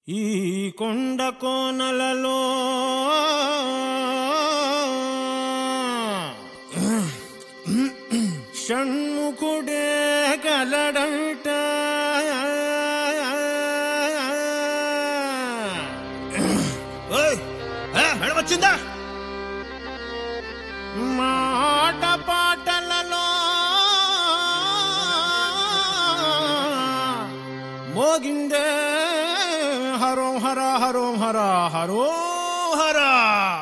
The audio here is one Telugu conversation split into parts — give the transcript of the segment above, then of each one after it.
ఈ కొండ కోనలలో షణ్ముఖుడే గలడంట ఓయ్ ఆ, మేడం వచ్చిందా మాట పాటలలో మోగిందే హరోం హర హరోం హర హరో హరా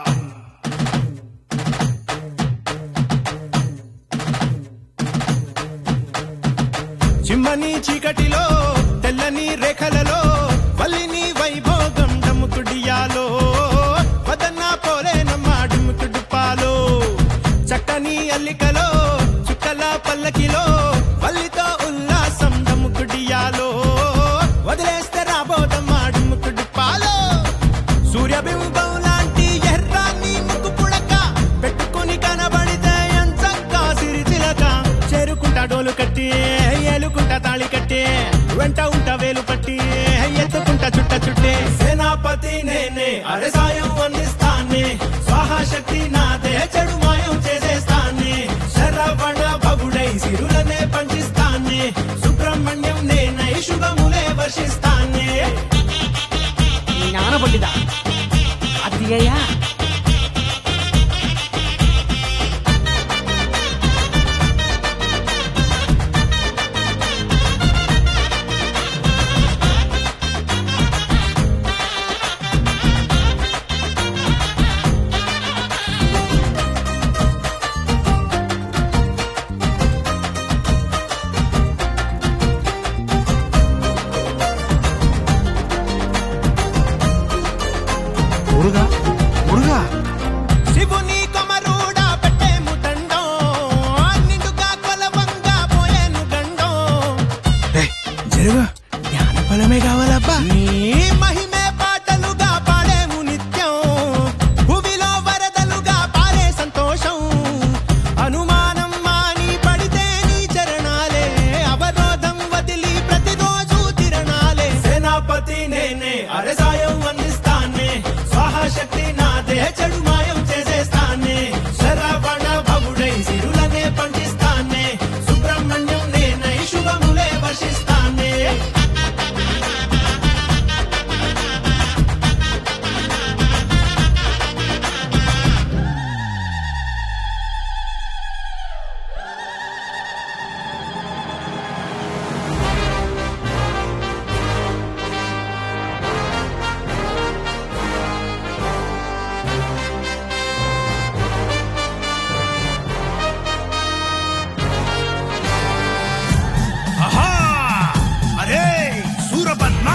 చిమ్మని చీకటిలో తెల్లని రేఖలలో వల్లిని వైభోగం డమ్ముకుడియాలో వదన్న పోలేనమ్మ డుమ్ముకుడు పాలో చక్కని అల్లికలో చుక్కల పల్లకిలో వల్లితో ఉల్లాసం డమ్ముకుడియాలో వదిలేస్తే రాబోదమ్మ డుమ్ముకుడు పాలో సూర్యబింబం లాంటి ఎర్రాన్ని ముక్కు పుడక పెట్టుకుని కనబడితే ఎంచక్కా సిరిచిలక చేరుకుంటా డోలు కట్టి ఏలుకుంటా తాళి కట్టి వెంట ఉంటా వేలు పట్టి ఎత్తుకుంటా చుట్ట చుట్టే సేనాపతి నేనే అరే సాయం అందిస్తానే స్వాహా శక్తి నాదే చెడు మాయం చేసేస్తానే శరవణ భగుడై సిరులనే పంచిస్తానే సుబ్రహ్మణ్యం నేనై శుభములే వర్షిస్తానే ஞான பண்டிதா அத்திகையா మురుగా మురుగా శివుని కొమరుడా పెట్టేము దండం నిండుగా కొలవంగా పోయేను గండం జరుగు జ్ఞాన ఫలమే కావాలబ్బా నీ మహిమే పాటలుగా పాడేము నిత్యం భూమిలో వరదలుగా పారే సంతోషం అనుమానం మాని పడితే నీ చరణాలే అవరోధం వదిలి ప్రతిరోజు తిరణాలే సేనాపతి నేనే అరే సాయం అందిస్తానే స్వాహశక్తి నాదే చెడు మాయం చేసేస్తానే శరవణ భవుడై సిరులనే పండిస్తానే సుబ్రహ్మణ్యం నేనై శుభములే వర్షిస్తానే ఆహా అరే సూరపద్మ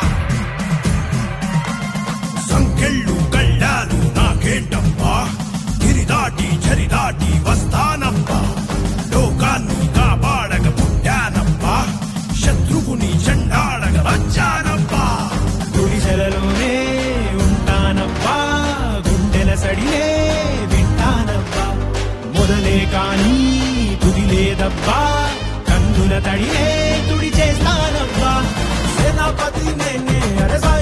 సంకెళ్ళు కళ్ళాలు నాకేంటబ్బా గిరి దాటి చరి దాటి వస్తానబ్బా లోకాన్ని కాపాడగ పుట్టానబ్బా శత్రువుని చెండాడగ వచ్చానబ్బా గుడిసెలలోనే ఉంటానబ్బా గుండెల సడిలే వింటానబ్బా మొదలే కాని తుది లేదబ్బా కందుల తడిలే తుడి చేస్తానబ్బా సేనాపతి నేనే అరసా